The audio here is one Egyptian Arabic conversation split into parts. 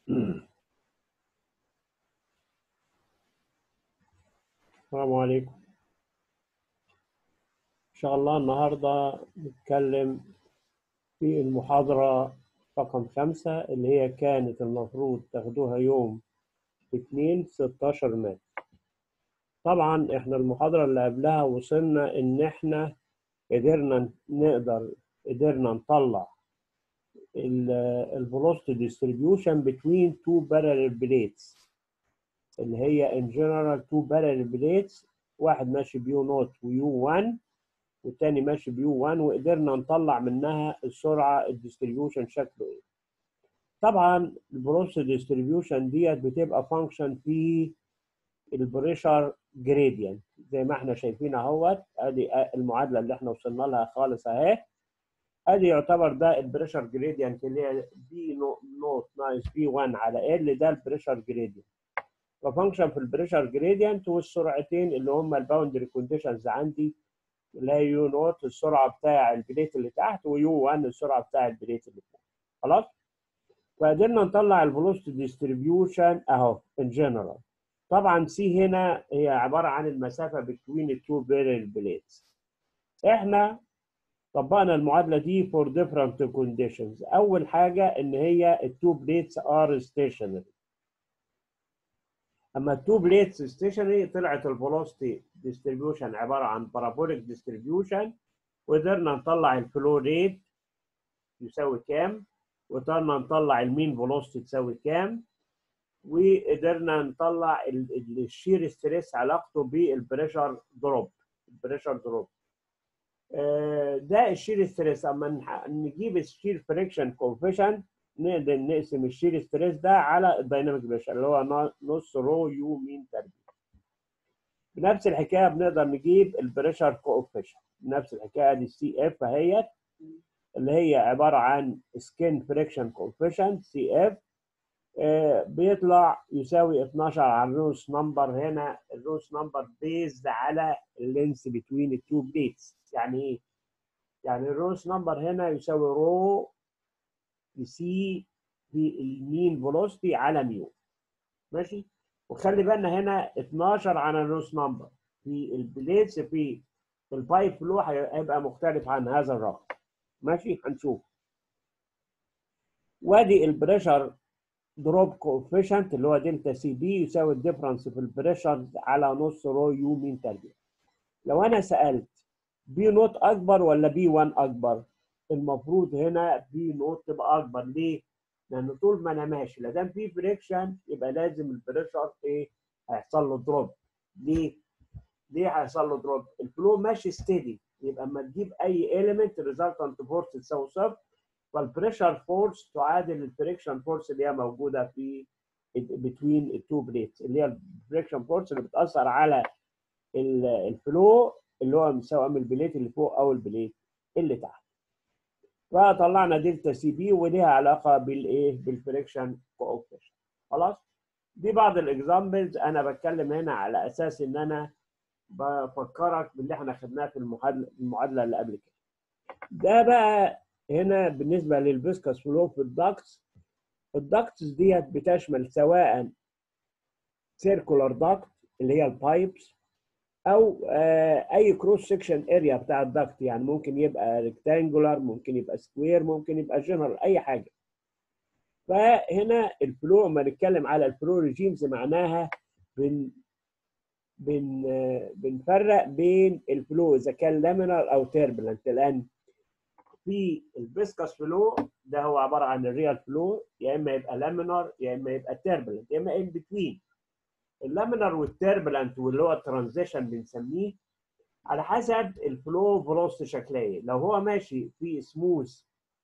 السلام عليكم إن شاء الله النهاردة نتكلم في المحاضرة رقم خمسة اللي هي كانت المفروض تاخدوها يوم اتنين ستاشر مارس طبعا احنا المحاضرة اللي قبلها وصلنا ان احنا قدرنا نقدر قدرنا نطلع الفلوسيتي ديستريبيوشن بين تو بارallel بليتس اللي هي ان جنرال تو بارallel بليتس واحد ماشي بيو نوت ويو 1 والتاني ماشي بيو 1 وقدرنا نطلع منها السرعه الديستريبيوشن شكله ايه طبعا الفلوسيتي ديستريبيوشن ديت بتبقى فانكشن في البريشر جريدينت زي ما احنا شايفين اهوت ادي المعادله اللي احنا وصلنا لها خالص اهي ادي يعتبر ده البريشر جريدينت اللي هي بي نوت ناقص بي 1 على ال ده البريشر جريدينت ففانكشن في البريشر جريدينت والسرعتين اللي هم الباوندري كونديشنز عندي اللي هي يو نوت السرعه بتاع البليت اللي تحت ويو 1 السرعه بتاع البليت اللي فوق خلاص فقدرنا نطلع الفلوسيتي ديستريبيوشن اهو ان جنرال طبعا سي هنا هي عباره عن المسافه بين التو بيرل بليتس احنا طبقنا المعادله دي فور ديفرنت كونديشنز اول حاجه ان هي التو بليتس ار ستيشنري اما التو بليتس ستيشنري طلعت الفيلوسيتي ديستريبيوشن عباره عن بارابوليك ديستريبيوشن وقدرنا نطلع الفلو ريت يساوي كام وقدرنا نطلع المين فيلوسيتي تساوي كام وقدرنا نطلع الشير ستريس علاقته بالبريشر دروب البريشر دروب ده الشير ستريس اما نجيب الشير فريكشن كوفيشنت نقدر نقسم الشير ستريس ده على الدايناميك بريشر اللي هو نص رو يو مين تربيع بنفس الحكايه بنقدر نجيب البريشر كوفيشنت نفس الحكايه دي السي اف اهيت اللي هي عباره عن سكين فريكشن كوفيشنت سي اف بيطلع يساوي 12 على الروس نمبر هنا الروس نمبر بيزد على اللينس بتوين التو بليتس يعني ايه؟ يعني الروس نمبر هنا يساوي رو سي في المين فيلوسيتي على ميو ماشي؟ وخلي بالنا هنا 12 على الروس نمبر في البليتس في البايب فلو هيبقى مختلف عن هذا الرقم ماشي؟ هنشوف وادي البريشر دروب كوفيشنت اللي هو دلتا سي بي يساوي الديفرنس في البريشر على نص رو يو مين تربيع لو انا سالت بي نوت اكبر ولا بي 1 اكبر المفروض هنا بي نوت تبقى اكبر ليه لان طول ما انا ماشي لا دام في فريكشن يبقى لازم البريشر ايه هيحصل له دروب ليه ليه هيحصل له دروب الفلو ماشي ستيدي يبقى اما تجيب اي اليمنت ريزلتنت فورس تساوي صفر فالبريشر فورس تعادل الفريكشن فورس اللي هي موجوده في بتوين التو بليتس اللي هي الفريكشن فورس اللي بتاثر على الفلو اللي هو سواء من البليت اللي فوق او البليت اللي تحت فطلعنا دلتا سي بي وليها علاقه بالايه بالفريكشن كوفيشن خلاص دي بعض الاكزامبلز انا بتكلم هنا على اساس ان انا بفكرك باللي احنا خدناه في المعادله المعادله اللي قبل كده ده بقى هنا بالنسبه للفيسكس فلو في الداكتس الداكتس ديت بتشمل سواء سيركولار داكت اللي هي البايبس او اي كروس سكشن اريا بتاع الداكت يعني ممكن يبقى ريكتانجولار ممكن يبقى سكوير ممكن يبقى جنرال اي حاجه فهنا الفلو لما نتكلم على الفلو ريجيمز معناها بن بن بنفرق بين الفلو اذا كان لامينار او تيربلنت لان في الفيسكس فلو ده هو عباره عن الريال فلو يا اما يبقى لامينار يا اما يبقى تيربلنت يا اما ان بتوين اللامينار والتيربلنت واللي هو الترانزيشن بنسميه على حسب الفلو فيلوسيتي شكلها ايه لو هو ماشي في سموث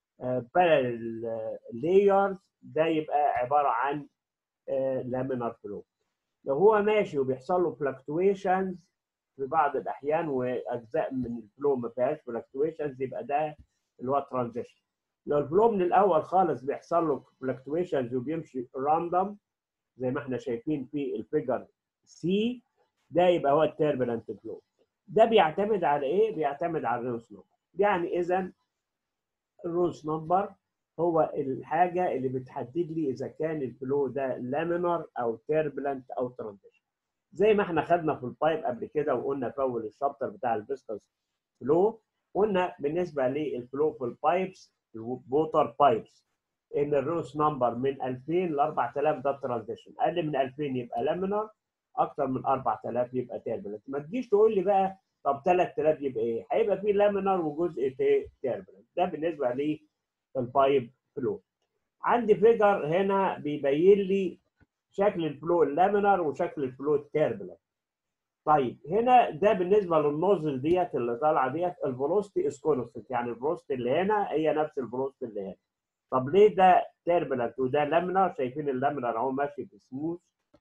بارل لايرز ده يبقى عباره عن لامينار فلو لو هو ماشي وبيحصل له فلكتويشنز في بعض الاحيان واجزاء من الفلو ما فيهاش فلكتويشنز يبقى ده اللي هو ترانزيشن لو الفلو من الاول خالص بيحصل له فلكتويشنز وبيمشي راندوم زي ما احنا شايفين في الفيجر سي ده يبقى هو التيربلنت فلو ده بيعتمد على ايه؟ بيعتمد على الروس نمبر يعني اذا الروس نمبر هو الحاجه اللي بتحدد لي اذا كان الفلو ده لامينر او تيربلنت او ترانزيشن زي ما احنا خدنا في البايب قبل كده وقلنا في اول الشابتر بتاع الفيسكس فلو قلنا بالنسبه للفلو في البايبس الووتر بايبس ان الروس نمبر من 2000 ل 4000 ده ترانزيشن اقل من 2000 يبقى لامينر اكتر من 4000 يبقى تيربلنت ما تجيش تقول لي بقى طب 3000 يبقى ايه هيبقى فيه لامينر وجزء تيربلنت ده بالنسبه للبايب فلو عندي فيجر هنا بيبين لي شكل الفلو اللامينر وشكل الفلو التيربلنت طيب هنا ده بالنسبه للنوزل ديت اللي طالعه ديت الفيلوسيتي از كونستنت يعني الفيلوسيتي اللي هنا هي نفس الفيلوسيتي اللي هنا طب ليه ده تيربلنت وده لامينر شايفين اللامينر اهو ماشي بسموث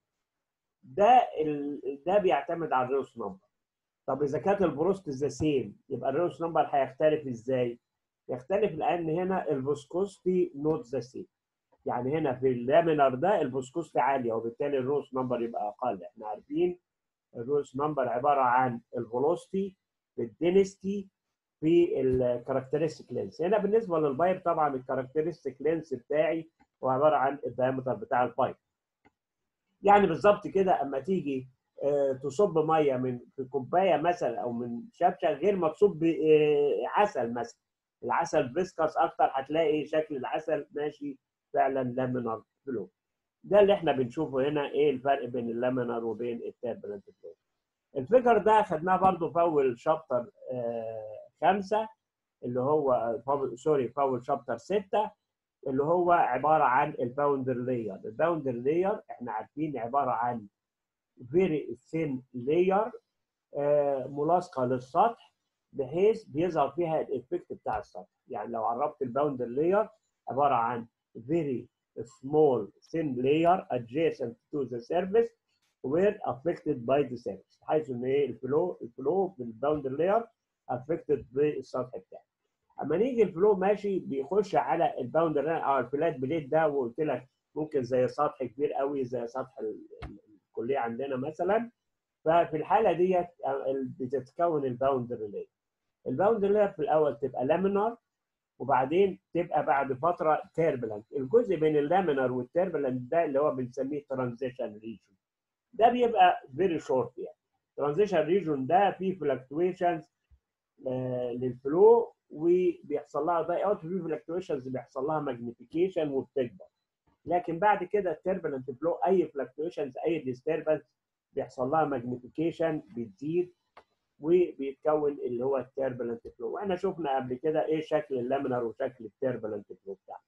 ده ال... ده بيعتمد على الريوس نمبر طب اذا كانت البروست ذا سيم يبقى الريوس نمبر هيختلف ازاي؟ يختلف لان هنا الفوسكوستي نوت ذا سيم يعني هنا في اللامينر ده الفوسكوستي عاليه وبالتالي الروس نمبر يبقى اقل احنا عارفين الروس نمبر عباره عن الفيلوسيتي في الدينستي في الكاركترستيك لينس هنا بالنسبه للبايب طبعا الكاركترستيك لينس بتاعي هو عباره عن الدايمتر بتاع البايب يعني بالظبط كده اما تيجي تصب ميه من في كوبايه مثلا او من شبشه غير ما تصب عسل مثلا العسل فيسكس اكتر هتلاقي شكل العسل ماشي فعلا لامينار فلو ده اللي احنا بنشوفه هنا ايه الفرق بين اللامينار وبين التابلنت فلو الفكر ده خدناه برضو في اول شابتر خمسه اللي هو سوري في اول شابتر سته اللي هو عباره عن الباوندر لاير الباوندر لاير احنا عارفين عباره عن فيري ثين لاير ملاصقه للسطح بحيث بيظهر فيها الايفكت بتاع السطح يعني لو عرفت الباوندر لاير عباره عن very small thin layer adjacent to the surface were affected by the surface حيث ان ايه الفلو الفلو في الباوندر لاير affected بالسطح بتاعي اما نيجي الفلو ماشي بيخش على الباوندر لاير او الفلات بليت ده وقلت لك ممكن زي سطح كبير قوي زي سطح الكليه عندنا مثلا ففي الحاله ديت بتتكون الباوندر لاير الباوندر لاير في الاول تبقى لامينار وبعدين تبقى بعد فتره تيربلنت الجزء بين اللامينر والتيربلنت ده اللي هو بنسميه ترانزيشن ريجون ده بيبقى فيري شورت يعني ترانزيشن ريجون ده فيه فلكتويشنز آه للفلو وبيحصل لها داي اوت في فلكتويشنز بيحصل لها ماجنيفيكيشن وبتكبر لكن بعد كده التيربلنت فلو اي فلكتويشنز اي ديستربنس بيحصل لها ماجنيفيكيشن بتزيد وبيتكون اللي هو التيربلنت فلو واحنا شفنا قبل كده ايه شكل اللامينر وشكل التيربلنت فلو بتاعه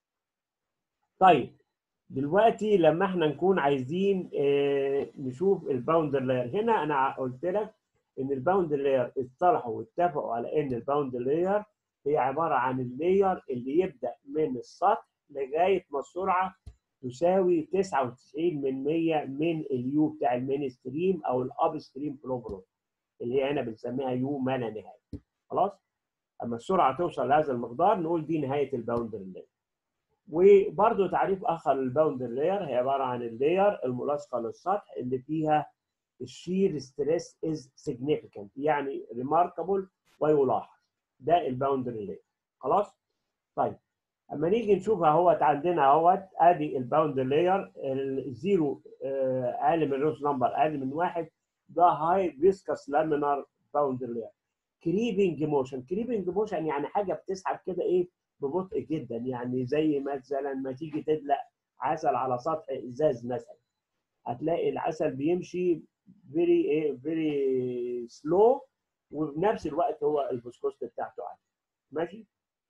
طيب دلوقتي لما احنا نكون عايزين اه نشوف الباوندر لاير هنا انا قلت لك ان الباوندر لاير اصطلحوا واتفقوا على ان الباوندر لاير هي عباره عن اللاير اللي يبدا من السطح لغايه ما السرعه تساوي 99 من 100 من اليو بتاع المين ستريم او الاب ستريم فلو برود اللي هي هنا بنسميها يو ما لا نهايه خلاص اما السرعه توصل لهذا المقدار نقول دي نهايه الباوندر لاير وبرده تعريف اخر للباوندر لاير هي عباره عن اللاير الملاصقه للسطح اللي فيها الشير ستريس از سيجنيفيكانت يعني ريماركابل ويلاحظ ده الباوندر لاير خلاص طيب اما نيجي نشوف اهوت عندنا اهوت ادي الباوندر لاير الزيرو اقل من الروس نمبر اقل من واحد ده هاي فيسكس لامينار باوندر لاير كريبنج موشن كريبنج موشن يعني حاجه بتسحب كده ايه ببطء جدا يعني زي مثلا ما تيجي تدلق عسل على سطح ازاز مثلا هتلاقي العسل بيمشي فيري ايه فيري سلو وبنفس الوقت هو الفوسكوست بتاعته عالي ماشي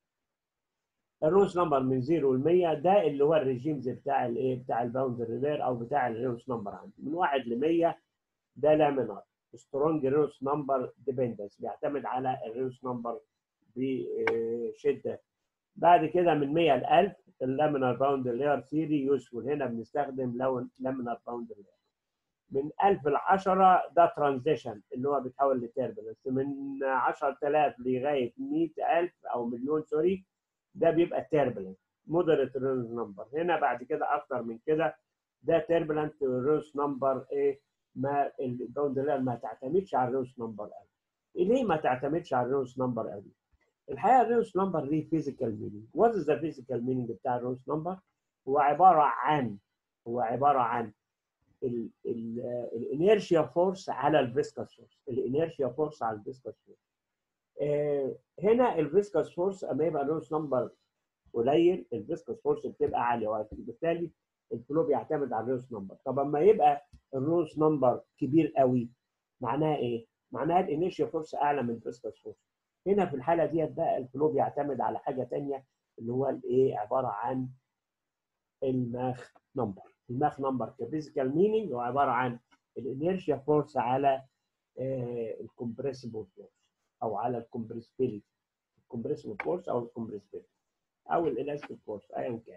الروس نمبر من 0 ل 100 ده اللي هو الريجيمز بتاع الايه بتاع الباوندر ريلير او بتاع الروس نمبر عندي من 1 ل 100 ده لامينار سترونج روس نمبر ديبندنس بيعتمد على الروس نمبر بشده بعد كده من 100 ل 1000 اللامينار باوندر لاير ثيري يوسفول هنا بنستخدم لون لامينار باوندر لاير من 1000 ل 10 ده ترانزيشن اللي هو بيتحول لتيربلنس من 10000 لغايه 100000 او مليون سوري ده بيبقى تيربلنت مودريت رينج نمبر هنا بعد كده اكتر من كده ده تيربلنت روس نمبر ايه ما الباوندر لاير ما تعتمدش على الروس نمبر قوي ليه ما تعتمدش على الروس نمبر قوي الحقيقه الرينوس نمبر ليه فيزيكال مينينج وات از ذا فيزيكال مينينج بتاع الرينوس نمبر هو عباره عن هو عباره عن الانيرشيا فورس على الفيسكس فورس الانيرشيا فورس على الفيسكس فورس هنا الفيسكس فورس اما يبقى الرينوس نمبر قليل الفيسكس فورس بتبقى عاليه وبالتالي الفلو بيعتمد على الرينوس نمبر طب اما يبقى الرينوس نمبر كبير قوي معناها ايه؟ معناها الانيرشيا فورس اعلى من الفيسكس فورس هنا في الحاله ديت بقى الفلو بيعتمد على حاجه ثانيه اللي هو الايه عباره عن الماخ نمبر الماخ نمبر كفيزيكال مينينج هو عباره عن الانيرشيا فورس على الكومبريسبل فورس او على الكومبريسبيليتي الكومبريسبل فورس او الكومبريسبيليتي او الالاستيك فورس ايا كان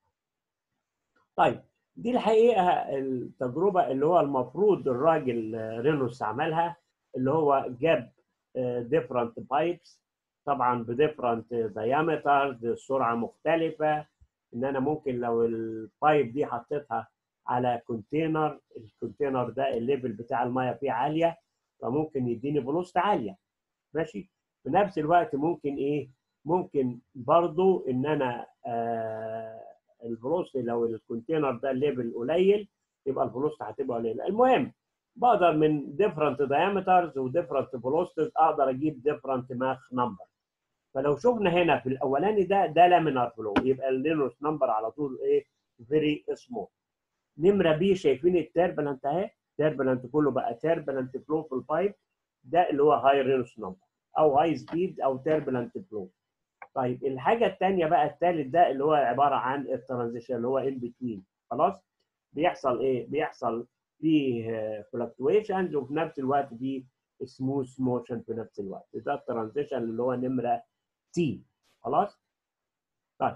طيب دي الحقيقه التجربه اللي هو المفروض الراجل رينوس عملها اللي هو جاب different pipes طبعا بديفرنت diameters السرعه مختلفه ان انا ممكن لو البايب دي حطيتها على كونتينر الكونتينر ده الليفل بتاع الميه فيه عاليه فممكن يديني فلوست عاليه ماشي في نفس الوقت ممكن ايه ممكن برضو ان انا آه الفلوست لو الكونتينر ده الليفل قليل يبقى الفلوست هتبقى قليله المهم بقدر من different diameters و different velocities اقدر اجيب different Mach number فلو شفنا هنا في الاولاني ده ده لامينار فلو يبقى اللينوس نمبر على طول ايه فيري سمول نمره بي شايفين التربلنت اهي تربلنت كله بقى تربلنت فلو في البايب ده اللي هو هاي رينوس نمبر او هاي سبيد او تربلنت فلو طيب الحاجه الثانيه بقى الثالث ده اللي هو عباره عن الترانزيشن اللي هو ان بتوين خلاص بيحصل ايه بيحصل فيه فلكتويشنز وفي نفس الوقت فيه سموث موشن في نفس الوقت ده الترانزيشن اللي هو نمره تي خلاص طيب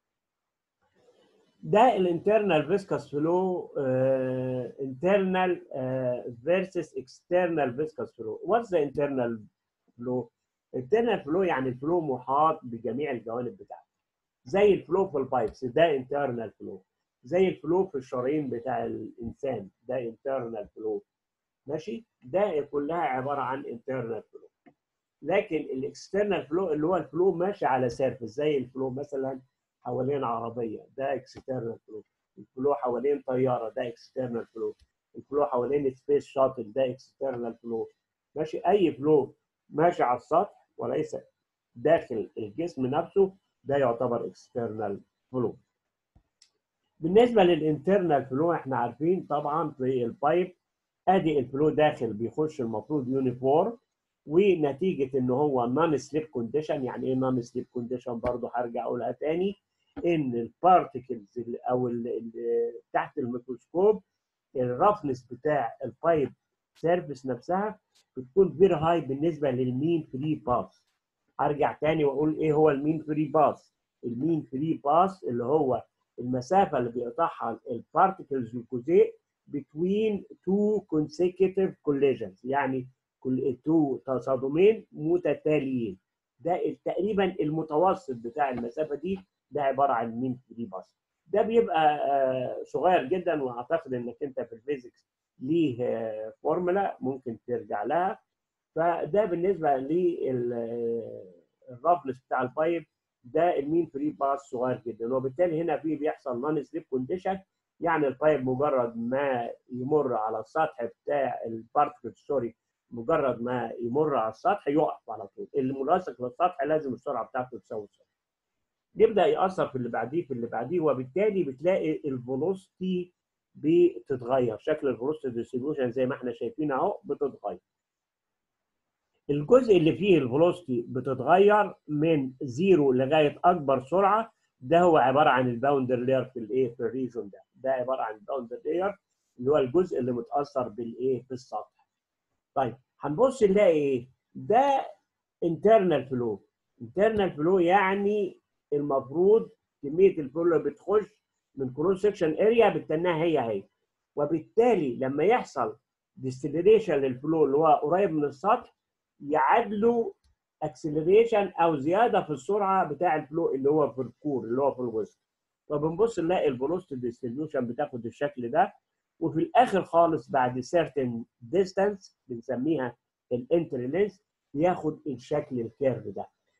ده الانترنال فيسكس فلو انترنال فيرسس اكسترنال فيسكس فلو واتس ذا انترنال فلو internal فلو يعني الفلو محاط بجميع الجوانب بتاعته زي الفلو في البايبس ده انترنال فلو زي الفلو في الشرايين بتاع الانسان ده انترنال فلو ماشي ده كلها عباره عن انترنال فلو لكن الاكسترنال فلو اللي هو الفلو ماشي على سيرفس زي الفلو مثلا حوالين عربيه ده اكسترنال فلو الفلو حوالين طياره ده اكسترنال فلو الفلو حوالين سبيس شاتل ده اكسترنال فلو ماشي اي فلو ماشي على السطح وليس داخل الجسم نفسه ده يعتبر اكسترنال فلو بالنسبه للانترنال فلو احنا عارفين طبعا في البايب ادي الفلو داخل بيخش المفروض يونيفورم ونتيجه ان هو نون سليب كونديشن يعني ايه نون سليب كونديشن برضه هرجع اقولها تاني ان البارتكلز او اللي تحت الميكروسكوب الرفنس بتاع البايب سيرفيس نفسها بتكون فيري هاي بالنسبه للمين فري باس هرجع تاني واقول ايه هو المين فري باس المين فري باس اللي هو المسافه اللي بيقطعها البارتكلز والجزيء between two consecutive collisions يعني كل تو تصادمين متتاليين ده تقريبا المتوسط بتاع المسافه دي ده عباره عن مين فري باس ده بيبقى صغير جدا واعتقد انك انت في الفيزيكس ليه فورمولا ممكن ترجع لها فده بالنسبه للرفلس بتاع البايب ده المين فري باس صغير جدا وبالتالي هنا في بيحصل نون سليب كونديشن يعني البايب مجرد ما يمر على السطح بتاع البارتكل سوري مجرد ما يمر على السطح يقف على طول اللي ملاصق للسطح لازم السرعه بتاعته تساوي صفر يبدا ياثر في اللي بعديه في اللي بعديه وبالتالي بتلاقي الفيلوسيتي بتتغير شكل الفيلوسيتي ديستريبيوشن زي ما احنا شايفين اهو بتتغير الجزء اللي فيه الفيلوسيتي بتتغير من زيرو لغايه اكبر سرعه ده هو عباره عن الباوندر لاير في الايه في الريجون ده ده عباره عن الباوندر لاير اللي هو الجزء اللي متاثر بالايه بالسطح طيب هنبص نلاقي ايه ده انترنال فلو انترنال فلو يعني المفروض كميه الفلو اللي بتخش من كروس سكشن اريا بتنها هي هي وبالتالي لما يحصل ديستلريشن للفلو اللي هو قريب من السطح يعادلوا اكسلريشن او زياده في السرعه بتاع الفلو اللي هو في الكور اللي هو في الوسط فبنبص نلاقي الفيلوسيتي ديستريبيوشن بتاخد الشكل ده وفي الاخر خالص بعد certain distance بنسميها الانتري لينس بياخد الشكل الكيرف ده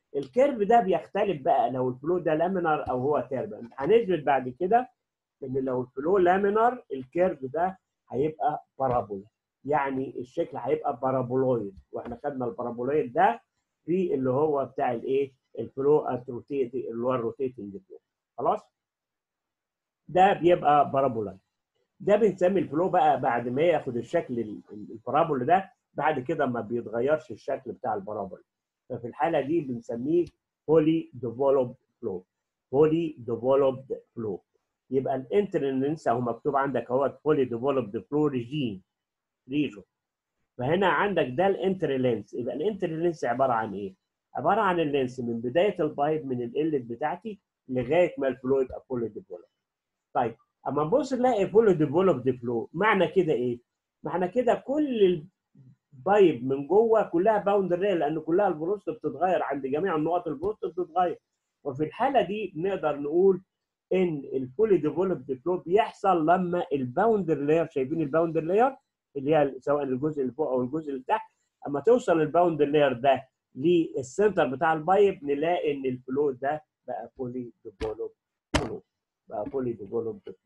الكيرف ده بيختلف بقى لو الفلو ده لامينار او هو تيربلنت هنثبت بعد كده ان لو الفلو لامينار الكيرف ده هيبقى بارابولا يعني الشكل هيبقى بارابولويد واحنا خدنا البارابولويد ده في اللي هو بتاع الايه الفلو اتروتيت اللي هو الروتيتنج فلو خلاص ده بيبقى بارابولايد ده بنسمي الفلو بقى بعد ما ياخد الشكل البارابول ده بعد كده ما بيتغيرش الشكل بتاع البارابول ففي الحاله دي بنسميه بولي ديفلوبد فلو بولي ديفلوبد فلو يبقى الانترنس اهو مكتوب عندك اهو بولي ديفلوبد فلو ريجين ريجون فهنا عندك ده الانترلينس يبقى الانترلينس عباره عن ايه؟ عباره عن اللينس من بدايه البايب من القلت بتاعتي لغايه ما الفلو يبقى فولي ديفلوبد طيب اما نبص نلاقي فولي ديفلوبد فلو معنى كده ايه؟ معنى كده كل البايب من جوه كلها باوندريه لان كلها البروست بتتغير عند جميع النقط البروست بتتغير وفي الحاله دي نقدر نقول ان الفولي ديفلوبد فلو بيحصل لما الباوندر لاير شايفين الباوندر لاير اللي هي سواء الجزء اللي فوق او الجزء اللي تحت اما توصل الباوندر لاير ده للسنتر بتاع البايب نلاقي ان الفلو ده بقى فولي ديفلوبد فلو بقى فولي ديفلوبد فلو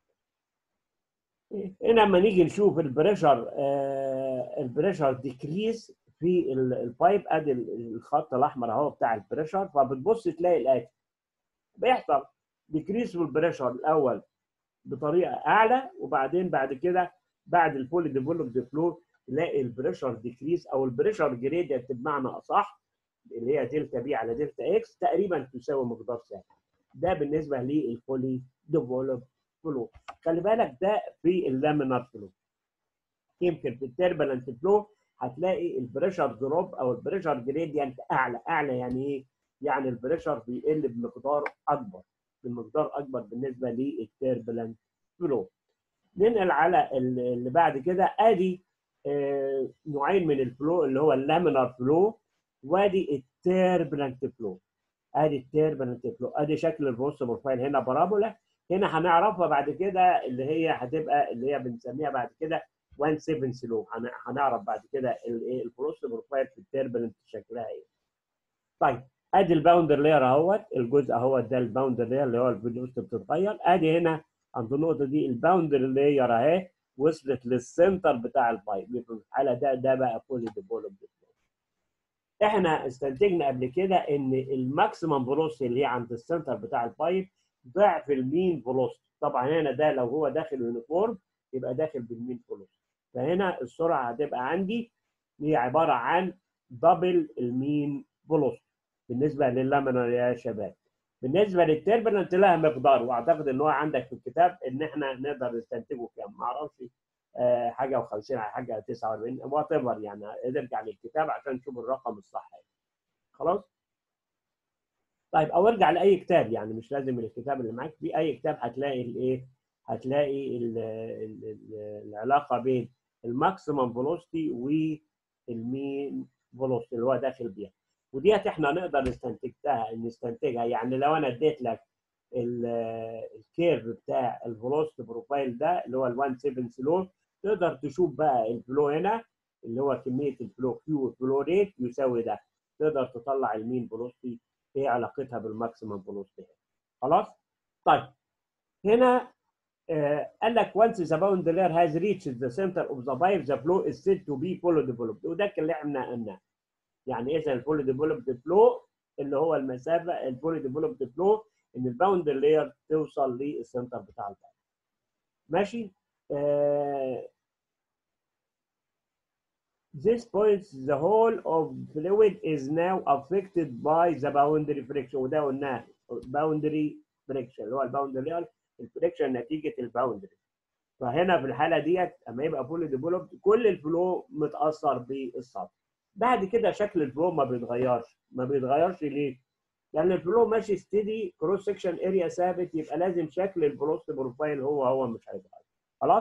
هنا لما نيجي نشوف البريشر آه البريشر ديكريز في البايب ادي الخط الاحمر اهو بتاع البريشر فبتبص تلاقي الاتي بيحصل ديكريز في البريشر الاول بطريقه اعلى وبعدين بعد كده بعد الفولي ديفلوبد فلو تلاقي البريشر ديكريز او البريشر جريدينت بمعنى اصح اللي هي دلتا بي على دلتا اكس تقريبا تساوي مقدار ثابت ده بالنسبه للفولي ديفلوبد فلو خلي بالك ده في اللامينار فلو يمكن في التربلنت فلو هتلاقي البريشر دروب او البريشر جريدينت اعلى اعلى يعني ايه؟ يعني البريشر بيقل بمقدار اكبر بمقدار اكبر بالنسبه للتربلنت فلو ننقل على اللي بعد كده ادي آه نوعين من الفلو اللي هو اللامينار فلو وادي التربلنت فلو ادي التربلنت فلو ادي شكل البروست بروفايل هنا بارابولا هنا هنعرفها بعد كده اللي هي هتبقى اللي هي بنسميها بعد كده 1 7 سلو هنعرف بعد كده الايه البروست بروفايل في التربلنت شكلها ايه طيب ادي الباوندر لاير اهوت الجزء اهوت ده الباوندر لاير اللي هو البروست بتتغير ادي هنا عند النقطه دي الباوندر لاير اهي وصلت للسنتر بتاع البايب يبقى في الحاله ده ده بقى فولي ديفلوبد احنا استنتجنا قبل كده ان الماكسيمم فيلوسيتي اللي هي عند السنتر بتاع البايب ضعف المين فيلوسيتي طبعا هنا ده لو هو داخل يونيفورم يبقى داخل بالمين فيلوسيتي فهنا السرعه هتبقى عندي هي عباره عن دبل المين فيلوسيتي بالنسبه لللامينار يا شباب بالنسبه للتربلنت لها مقدار واعتقد ان هو عندك في الكتاب ان احنا نقدر نستنتجه كام ما اعرفش آه حاجه و50 على حاجه 49 وات ايفر يعني نرجع للكتاب عشان نشوف الرقم الصح خلاص طيب او ارجع لاي كتاب يعني مش لازم الكتاب اللي معاك في اي كتاب هتلاقي الايه هتلاقي ال ال ال العلاقه بين الماكسيمم فيلوسيتي والمين فيلوسيتي اللي هو داخل بيها وديت احنا نقدر نستنتجها نستنتجها يعني لو انا اديت لك الكيرف بتاع الفيلوسيتي بروفايل ده اللي هو ال 1 7 سلو تقدر تشوف بقى الفلو هنا اللي هو كميه الفلو كيو والفلو ريت يساوي ده تقدر تطلع المين فيلوسيتي ايه علاقتها بالماكسيمم فيلوسيتي خلاص طيب هنا آه قال لك once the boundary layer has reached the center of the pipe the flow is said to be fully developed وده اللي احنا قلناه يعني اذا الفولي ديفلوبد فلو اللي هو المسافه الفولي ديفلوبد فلو ان الباوندر لاير توصل للسنتر بتاع البايب ماشي آه This point the whole of fluid is now affected by the boundary friction وده قلناه boundary friction اللي هو الباوندري لاير الفريكشن نتيجه الباوندري فهنا في الحاله ديت اما يبقى فولي ديفلوبد كل الفلو متاثر بالسطح بعد كده شكل الفلو ما بيتغيرش ما بيتغيرش ليه؟ لان الفلو ماشي ستيدي كروس سكشن اريا ثابت يبقى لازم شكل البروست بروفايل هو هو مش هيتغير خلاص؟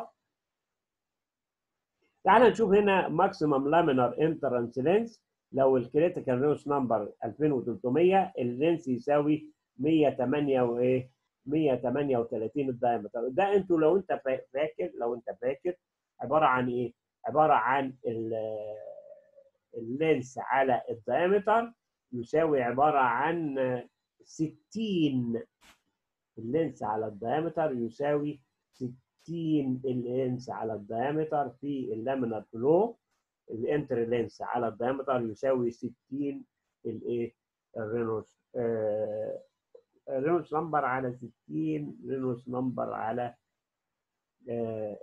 تعال نشوف هنا ماكسيمم لامينار انترنس لينس لو الكريتيكال ريوس نمبر 2300 اللينس يساوي 108 وايه 138 الدايمتر ده انتوا لو انت فاكر لو انت فاكر عباره عن ايه؟ عباره عن اللينس على الدايمتر يساوي عباره عن 60 اللينس على الدايمتر يساوي 60 اللينس على الدايمتر في اللامينار فلو الانتر لينس على الدايمتر يساوي 60 الايه الرينوس آه رينوس نمبر على 60 رينوس نمبر على ال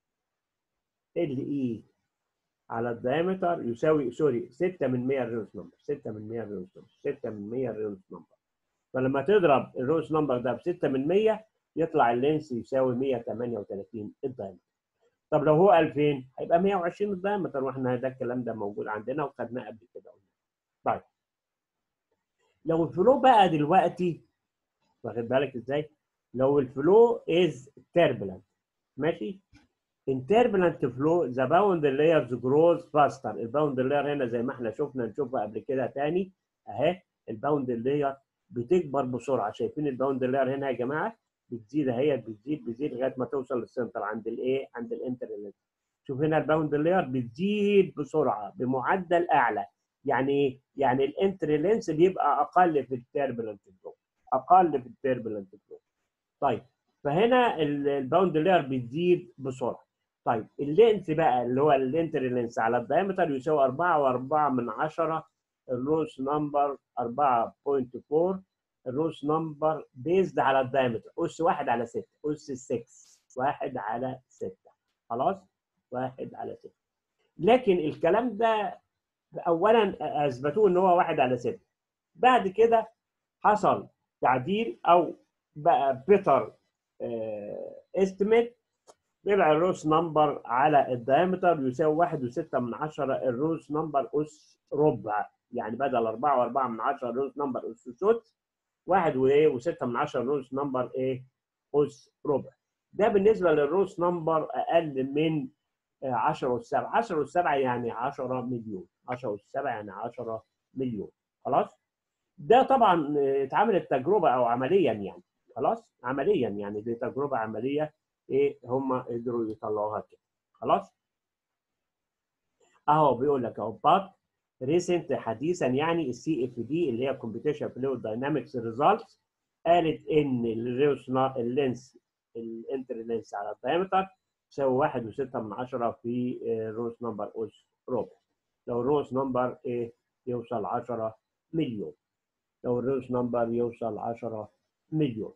اي على الدايمتر يساوي سوري 6 من 100 رينوس نمبر 6 من 100 رينوس نمبر 6 من 100 رينوس نمبر فلما تضرب الرينوس نمبر ده ب 6 من 100 يطلع اللينس يساوي 138 الدايمتر طب لو هو 2000 هيبقى 120 الدايمتر واحنا ده الكلام ده موجود عندنا وخدناه قبل كده طيب لو الفلو بقى دلوقتي واخد بالك ازاي؟ لو الفلو از turbulent ماشي؟ in turbulent flow the bound layers grows faster الباوند لاير هنا زي ما احنا شفنا نشوفها قبل كده تاني اهي الباوند لاير بتكبر بسرعه شايفين الباوند لاير هنا يا جماعه بتزيد اهي بتزيد بتزيد لغايه ما توصل للسنتر عند الايه عند الانترنت شوف هنا الباوند لاير بتزيد بسرعه بمعدل اعلى يعني ايه؟ يعني الانترلينس بيبقى اقل في التربلنت فلو اقل في التربلنت فلو طيب فهنا الباوند لاير بتزيد بسرعه طيب اللينس بقى اللي هو الانترلينس على الدايمتر يساوي 4 و4 من 10 الروس نمبر 4.4 الروس نمبر بيزد على الدايمتر اس 1 على 6 اس 6 1 على 6 خلاص 1 على 6 لكن الكلام ده اولا اثبتوه ان هو 1 على 6 بعد كده حصل تعديل او بقى بيتر استيميت طلع الروس نمبر على الدايمتر يساوي 1 و6 من 10 الروس نمبر اس ربع يعني بدل 4 و4 من 10 الروس نمبر اس سدس 1 وايه و6 من 10 الروس نمبر ايه اس ربع ده بالنسبه للروس نمبر اقل من 10 اس 7 10 اس 7 يعني 10 مليون 10 اس 7 يعني 10 مليون خلاص ده طبعا اتعملت تجربه او عمليا يعني خلاص عمليا يعني دي تجربه عمليه ايه هم قدروا يطلعوها كده خلاص اهو بيقول لك اهو بات ريسنت حديثا يعني السي اف دي اللي هي كومبيتيشن فلويد داينامكس ريزلتس قالت ان اللينس الانتر لينس على الدايمتر تساوي 1 و6 من 10 في روس نمبر اس ربع لو الروس نمبر ايه يوصل 10 مليون لو الروس نمبر يوصل 10 مليون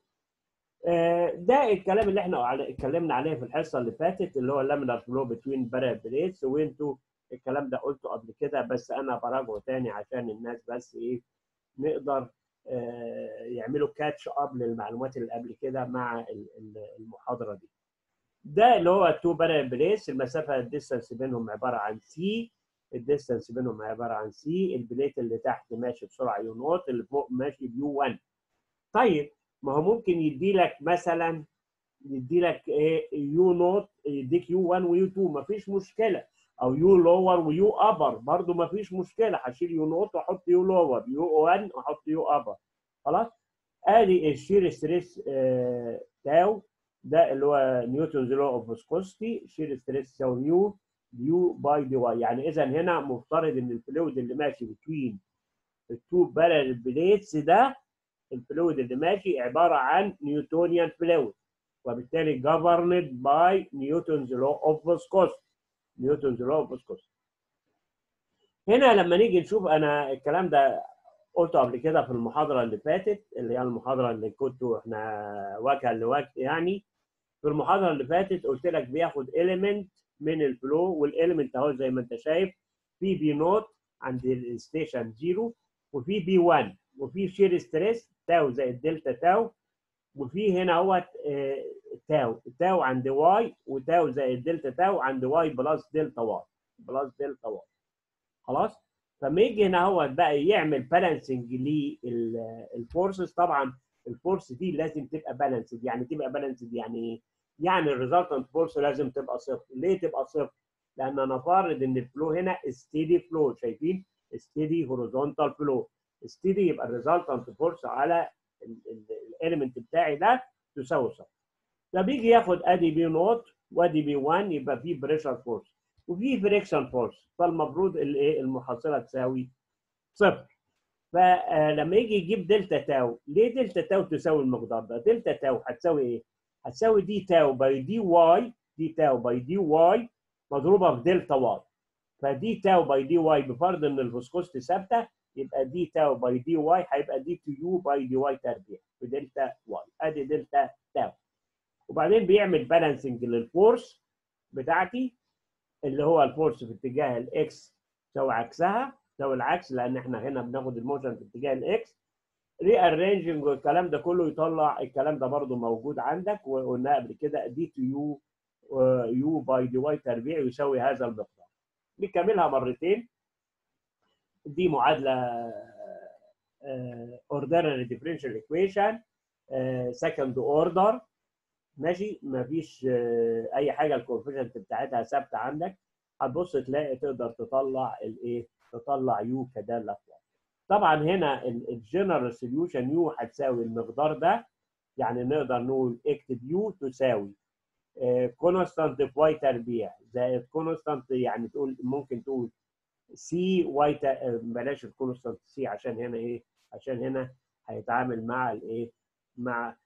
ده الكلام اللي احنا اتكلمنا عليه في الحصه اللي فاتت اللي هو اللامينار فلو بتوين بارا بليتس وانتوا الكلام ده قلته قبل كده بس انا براجعه تاني عشان الناس بس ايه نقدر اه يعملوا كاتش اب للمعلومات اللي قبل كده مع المحاضره دي. ده اللي هو التو بارا بليتس المسافه الديستانس بينهم عباره عن سي الديستانس بينهم عباره عن سي البليت اللي تحت ماشي بسرعه يو نوت اللي فوق ماشي بيو 1 طيب ما هو ممكن يدي لك مثلا يدي لك ايه يو نوت يديك يو 1 ويو 2 مفيش مشكله او يو لور ويو ابر برضو مفيش مشكله هشيل يو نوت واحط يو لور يو 1 واحط يو ابر خلاص ادي الشير ستريس آه تاو ده اللي هو نيوتنز لو اوف فيسكوستي شير ستريس تساوي نيو يو باي دي واي يعني اذا هنا مفترض ان الفلويد اللي ماشي بتوين التو بارل بليتس ده الفلويد اللي ماشي عباره عن نيوتونيان فلويد وبالتالي governed by Newton's law of viscosity Newton's law of viscosity هنا لما نيجي نشوف انا الكلام ده قلته قبل كده في المحاضره اللي فاتت اللي هي المحاضره اللي كنتوا احنا وجها لوجه يعني في المحاضره اللي فاتت قلت لك بياخد element من الفلو والاليمنت اهو زي ما انت شايف في بي نوت عند الستيشن زيرو وفي بي 1 وفي شير ستريس تاو زائد دلتا تاو وفي هنا هو تاو تاو عند واي وتاو زائد دلتا تاو عند واي بلس دلتا واي بلس دلتا واي خلاص فما يجي هنا هو بقى يعمل بالانسنج للفورسز طبعا الفورس دي لازم تبقى بالانسد يعني تبقى بالانسد يعني ايه؟ يعني الريزلتنت فورس لازم تبقى صفر ليه تبقى صفر؟ لان انا فارض ان الفلو هنا ستيدي فلو شايفين ستيدي هوريزونتال فلو ستيدي يبقى الريزلتنت فورس على الاليمنت بتاعي ده تساوي صفر فبيجي ياخد ادي بي نوت وادي بي 1 يبقى في بريشر فورس وفي فريكشن فورس فالمفروض الايه المحصله تساوي صفر فلما يجي يجيب دلتا تاو ليه دلتا تاو تساوي المقدار ده دلتا تاو هتساوي ايه هتساوي دي تاو باي دي واي دي تاو باي دي واي مضروبه في دلتا واي فدي تاو باي دي واي بفرض ان الفسكوست ثابته يبقى دي تاو باي دي واي هيبقى دي تو يو باي دي واي تربيع في دلتا واي ادي دلتا تاو وبعدين بيعمل بالانسنج للفورس بتاعتي اللي هو الفورس في اتجاه الاكس تساوي عكسها تساوي العكس لان احنا هنا بناخد الموشن في اتجاه الاكس ري ارينجنج والكلام ده كله يطلع الكلام ده برضو موجود عندك وقلنا قبل كده دي تو يو يو باي دي واي تربيع يساوي هذا المقدار نكملها مرتين دي معادله اوردينري ديفرنشال ايكويشن سكند اوردر ماشي مفيش اي حاجه الكوفيشنت بتاعتها ثابته عندك هتبص تلاقي تقدر تطلع الايه تطلع يو كداله طبعا هنا الجنرال سوليوشن يو هتساوي المقدار ده يعني نقدر نقول اكتب يو تساوي كونستانت في واي تربيع زائد كونستانت يعني تقول ممكن تقول سي واي بلاش الكونستانت سي عشان هنا ايه عشان هنا هيتعامل مع الايه مع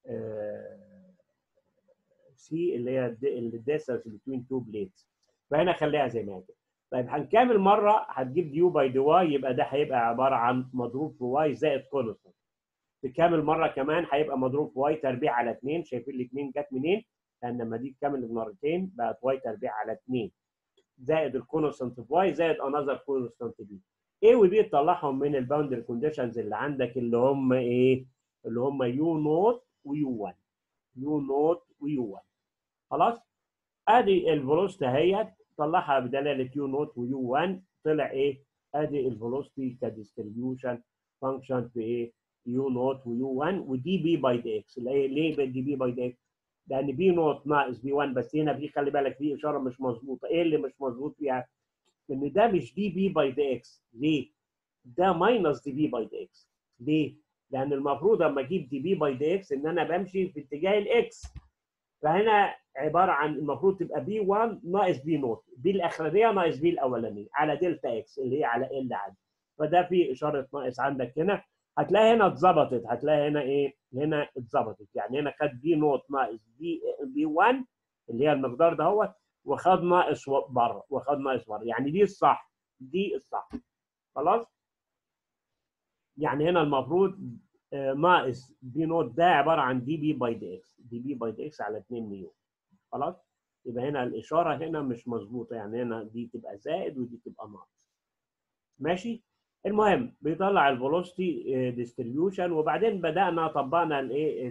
سي اللي هي الديستانس بين تو بليتس فهنا خليها زي ما هي طيب هنكمل مره هتجيب ديو باي دي واي يبقى ده هيبقى عباره عن مضروب في واي زائد كونستانت تكمل مره كمان هيبقى مضروب في واي تربيع على 2 شايفين الاثنين جت منين؟ لان لما دي تكمل بمرتين بقت واي تربيع على 2 زائد الكونستانت في واي زائد انذر كونستانت بي ايه وبي تطلعهم من الباوندري كونديشنز اللي عندك اللي هم ايه؟ اللي هم يو نوت ويو 1 يو نوت ويو 1 خلاص؟ ادي الفيلوسيتي اهيت طلعها بدلاله يو نوت ويو 1 طلع ايه؟ ادي الفيلوسيتي كديستريبيوشن فانكشن في ايه؟ يو نوت ويو 1 ودي بي باي دي اكس ليه دي بي باي دي اكس؟ لان بي نوت ناقص بي 1 بس هنا في خلي بالك في اشاره مش مظبوطه ايه اللي مش مظبوط فيها؟ ان ده مش دي بي باي دي اكس ليه؟ ده ماينس دي بي باي دي اكس ليه؟ لان المفروض لما اجيب دي بي باي دي اكس ان انا بمشي في اتجاه الاكس فهنا عباره عن المفروض تبقى بي 1 ناقص بي نوت بي الاخرانيه ناقص بي الاولانيه على دلتا اكس اللي هي على ال عادي فده في اشاره ناقص عندك هنا هتلاقي هنا اتظبطت هتلاقي هنا ايه هنا اتظبطت يعني هنا خد بي نوت ناقص بي بي 1 اللي هي المقدار ده هو وخد ناقص بره وخد ناقص بره يعني دي الصح دي الصح خلاص يعني هنا المفروض ناقص بي نوت ده عباره عن دي بي باي دي اكس دي بي باي دي اكس على 2 ميو خلاص يبقى هنا الاشاره هنا مش مظبوطه يعني هنا دي تبقى زائد ودي تبقى ناقص ماشي المهم بيطلع الفيلوسيتي ديستريبيوشن وبعدين بدانا طبقنا الايه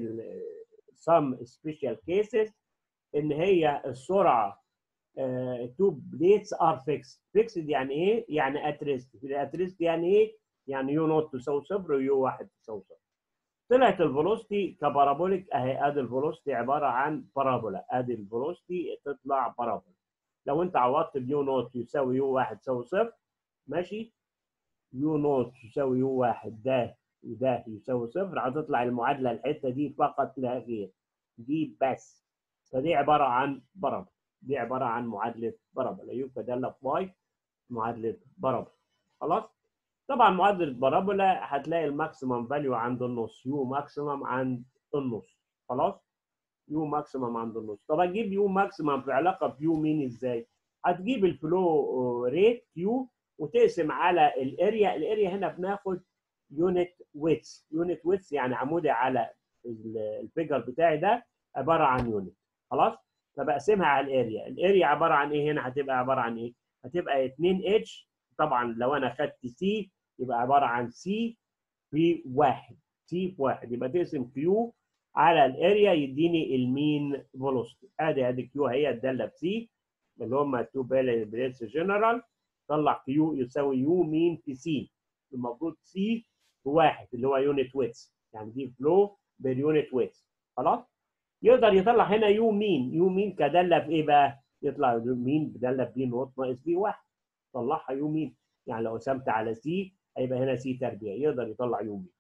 سم سبيشال كيسز ان هي السرعه تو بليتس ار فيكس فيكسد يعني ايه؟ يعني اتريست اتريست يعني ايه؟ يعني يو نوت تساوي صفر ويو واحد تساوي صفر طلعت الفيلوسيتي كبارابوليك اهي ادي الفيلوسيتي عباره عن بارابولا ادي الفيلوسيتي تطلع بارابولا لو انت عوضت بيو نوت يساوي يو واحد تساوي صفر ماشي يو نوت يساوي يو واحد ده وده يساوي صفر هتطلع المعادله الحته دي فقط لا غير دي بس فدي عباره عن بارابولا دي عباره عن معادله بارابولا يبقى ده في واي معادله بارابولا خلاص طبعا معادله بارابولا هتلاقي الماكسيمم فاليو عند النص يو ماكسيمم عند النص خلاص يو ماكسيمم عند النص طب اجيب يو ماكسيمم في علاقه بيو مين ازاي هتجيب الفلو ريت يو وتقسم على الاريا الاريا هنا بناخد يونت ويتس يونت ويتس يعني عمودي على الفيجر بتاعي ده عباره عن يونت خلاص فبقسمها على الاريا الاريا عباره عن ايه هنا هتبقى عباره عن ايه هتبقى 2 اتش طبعا لو انا خدت سي يبقى عباره عن سي في واحد سي في واحد يبقى تقسم كيو على الاريا يديني المين فيلوسيتي ادي ادي كيو هي الداله في سي اللي هم تو بليتس جنرال طلع كيو يساوي يو مين في سي المفروض سي في واحد اللي هو يونت ويتس يعني دي فلو باليونت ويتس خلاص يقدر يطلع هنا يو مين يو مين كداله في ايه بقى؟ يطلع يو مين بداله في بي نوت ناقص بي واحد طلعها يو مين يعني لو قسمت على سي هيبقى هنا سي تربيع يقدر يطلع يو مين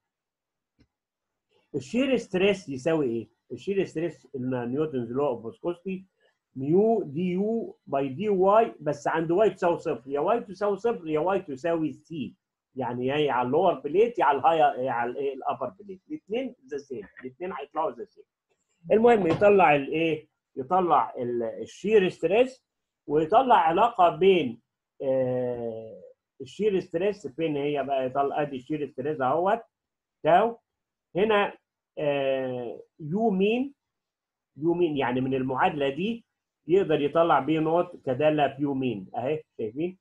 الشير ستريس يساوي ايه؟ الشير ستريس نيوتنز لو اوف فيسكوستي ميو دي يو باي دي واي بس عند واي تساوي صفر يا واي تساوي صفر يا واي تساوي سي يعني يا على اللور بليت يا على الهاي يا على الايه الابر بليت الاثنين ذا سيم الاثنين هيطلعوا ذا سيم المهم يطلع الايه يطلع الشير ستريس ويطلع علاقه بين آه الشير ستريس فين هي بقى يطلع ادي الشير ستريس اهوت تاو هنا آه يو مين يو مين يعني من المعادله دي يقدر يطلع بي نوت كداله في يو مين اهي شايفين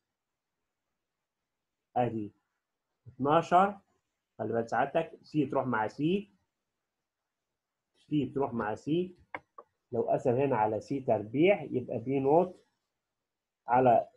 ادي 12 خلي بالك سعادتك سي تروح مع سي سي تروح مع سي لو قسم هنا على سي تربيع يبقى بي نوت على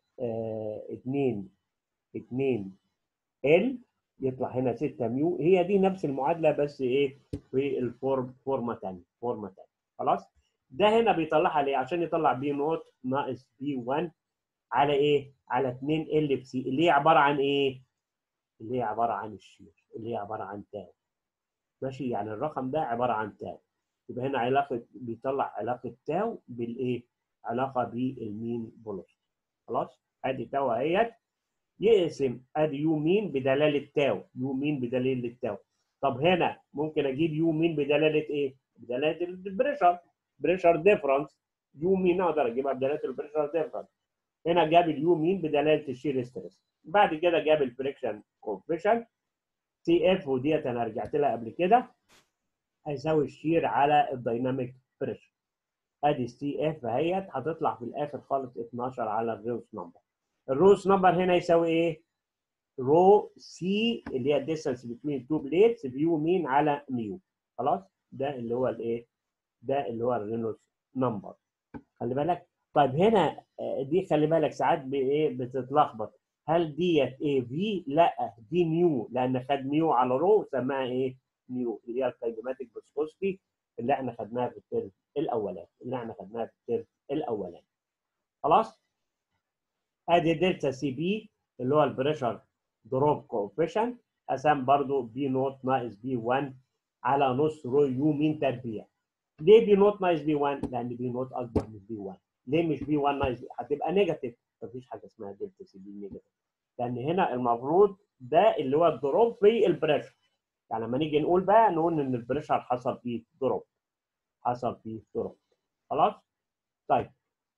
2 2 ال يطلع هنا 6 ميو هي دي نفس المعادله بس ايه في الفورم فورمه ثانيه فورمه ثانيه خلاص ده هنا بيطلعها ليه عشان يطلع بي نوت ناقص بي 1 على ايه على 2 ال في سي اللي هي عباره عن ايه اللي هي عباره عن الشير اللي هي عباره عن تاو ماشي يعني الرقم ده عباره عن تاو يبقى هنا علاقه بيطلع علاقه تاو بالايه علاقه بالمين بولس خلاص ادي تاو اهيت يقسم ادي يو مين بدلاله تاو يو مين بدلاله تاو طب هنا ممكن اجيب يو مين بدلاله ايه بدلاله البريشر بريشر ديفرنس يو مين اقدر اجيبها بدلاله البريشر ديفرنس هنا جاب اليو مين بدلاله الشير ستريس بعد كده جاب الفريكشن كوفيشن سي اف وديت انا رجعت لها قبل كده هيساوي الشير على الدايناميك بريشر ادي السي اف اهيت هتطلع في الاخر خالص 12 على الروس نمبر الروس نمبر هنا يساوي ايه؟ رو سي اللي هي الديستانس بين تو بليتس فيو مين على ميو خلاص ده اللي هو الايه؟ ده اللي هو الرينولدز نمبر خلي بالك طيب هنا دي خلي بالك ساعات بايه بتتلخبط هل ديت ايه في؟ لا دي نيو لان خد نيو على رو سماها ايه؟ نيو اللي هي الكاينماتيك فيسكوستي اللي احنا خدناها في الترم الاولاني اللي احنا خدناها في الترم الاولاني خلاص؟ ادي دلتا سي بي اللي هو البريشر دروب كوفيشنت قسم برضو بي نوت ناقص بي 1 على نص رو يو مين تربيع ليه بي نوت ناقص بي 1 لان بي نوت اكبر من بي 1 ليه مش بي 1 ناقص هتبقى نيجاتيف مفيش حاجه اسمها دلتا سي بي نيجاتيف لان هنا المفروض ده اللي هو الدروب في البريشر يعني لما نيجي نقول بقى نقول ان البريشر حصل فيه دروب حصل فيه دروب خلاص طيب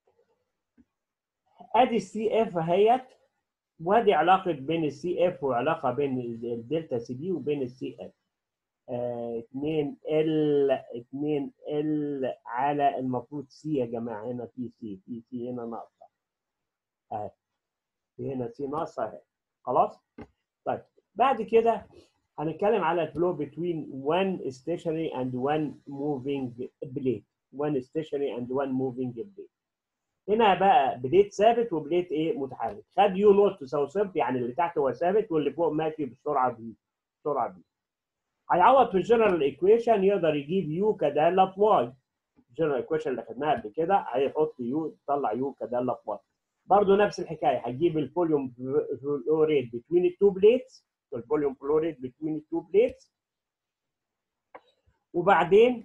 ادي السي اف اهيت وادي علاقه بين السي اف وعلاقه بين الدلتا سي بي وبين السي اف 2 ال 2 ال على المفروض سي يا جماعه هنا في سي في سي هنا ناقصه اهي في هنا سي ناقصه اهي خلاص طيب بعد كده هنتكلم على الفلو between one stationary and one moving blade one stationary and one moving blade هنا بقى بليت ثابت وبليت ايه متحرك خد يو نوت تساوي صفر يعني اللي تحت هو ثابت واللي فوق ماشي بالسرعه دي السرعه دي هيعوض في الجنرال ايكويشن يقدر يجيب يو كداله في واي الجنرال ايكويشن اللي خدناها قبل كده هيحط يو يطلع يو كداله في واي برضه نفس الحكايه هتجيب الفوليوم فلو ريت بين التو بليتس الفوليوم فلو ريت بين التو بليتس وبعدين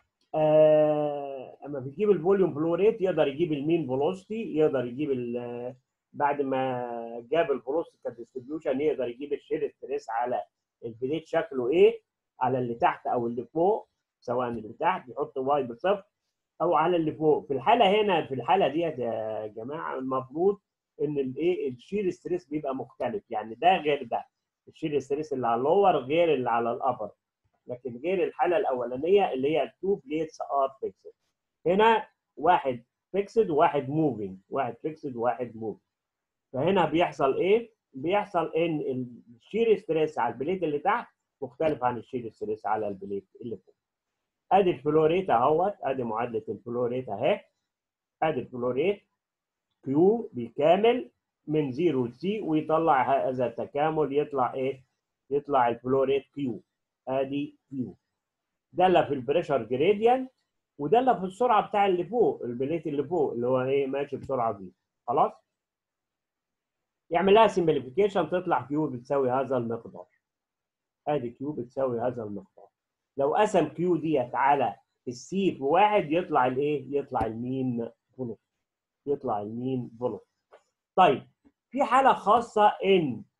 آه اما بيجيب الفوليوم فلو ريت يقدر يجيب المين فيلوسيتي يقدر يجيب بعد ما جاب الفيلوسيتي كديستريبيوشن يقدر يجيب الشير ستريس على البليت شكله ايه على اللي تحت او اللي فوق سواء اللي تحت يحط واي بصفر او على اللي فوق في الحاله هنا في الحاله ديت يا جماعه المفروض ان الايه الشير ستريس بيبقى مختلف يعني ده غير ده الشير ستريس اللي على اللور غير اللي على الابر لكن غير الحاله الاولانيه اللي هي التو بليتس ار فيكسد هنا واحد فيكسد وواحد موفينج واحد فيكسد وواحد موفينج فهنا بيحصل ايه بيحصل ان الشير ستريس على البليت اللي تحت مختلف عن الشير ستريس على البليت اللي فوق ادي الفلوريت اهوت ادي معادله الفلوريت اهي ادي الفلوريت كيو بكامل من 0 ل سي ويطلع هذا التكامل يطلع ايه يطلع الفلوريت كيو ادي كيو داله في البريشر جريدينت وداله في السرعه بتاع اللي فوق البليت اللي فوق اللي هو ايه ماشي بسرعه دي خلاص يعمل لها سمبليفيكيشن تطلع كيو بتساوي هذا المقدار ادي كيو بتساوي هذا المقدار لو قسم كيو ديت على السي في واحد يطلع الايه يطلع المين فولوس يطلع المين فولوس طيب في حاله خاصه ان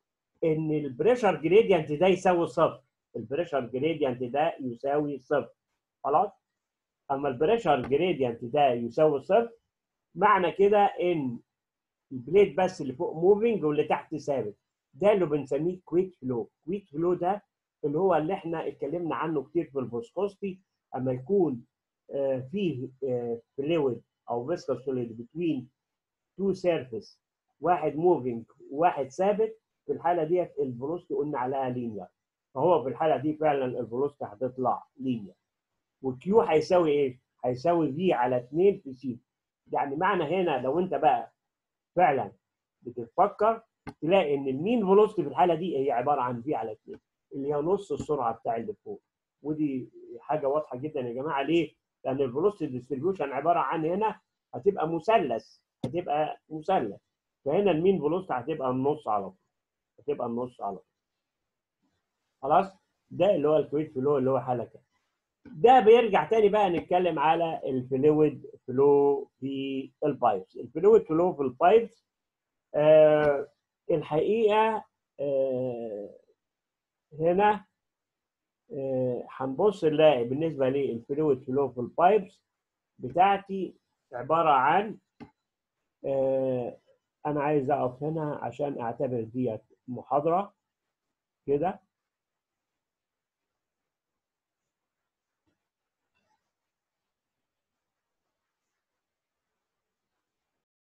ان البريشر جريدينت ده يساوي صفر البريشر جريدينت ده يساوي صفر خلاص اما البريشر جريدينت ده يساوي صفر معنى كده ان البليد بس اللي فوق موفينج واللي تحت ثابت ده اللي بنسميه كويك فلو كويك فلو ده اللي هو اللي احنا اتكلمنا عنه كتير في الفوسكوستي اما يكون آه، فيه فلويد او فيسكوس سوليد بتوين تو سيرفيس واحد موفينج وواحد ثابت في الحاله ديت الفلوسيتي قلنا عليها لينير فهو في الحاله دي فعلا الفلوسيتي هتطلع لينير والكيو هيساوي ايه؟ هيساوي في على 2 في سي يعني معنى هنا لو انت بقى فعلا بتفكر تلاقي ان المين فيلوسيتي في الحاله دي هي عباره عن في على 2 اللي هي نص السرعه بتاع اللي فوق ودي حاجه واضحه جدا يا جماعه ليه؟ لان الفيلوسيتي ديستريبيوشن عباره عن هنا هتبقى مثلث هتبقى مثلث فهنا المين فيلوسيتي هتبقى النص على طول هتبقى النص على طول خلاص ده اللي هو الكويك فلو اللي هو حاله كده ده بيرجع تاني بقى نتكلم على الفلويد فلو في البايبس الفلويد فلو في البايبس آه الحقيقه آه هنا آه هنبص نلاقي بالنسبه للفلويد فلو في البايبس بتاعتي عباره عن آه انا عايز اقف هنا عشان اعتبر ديت محاضره كده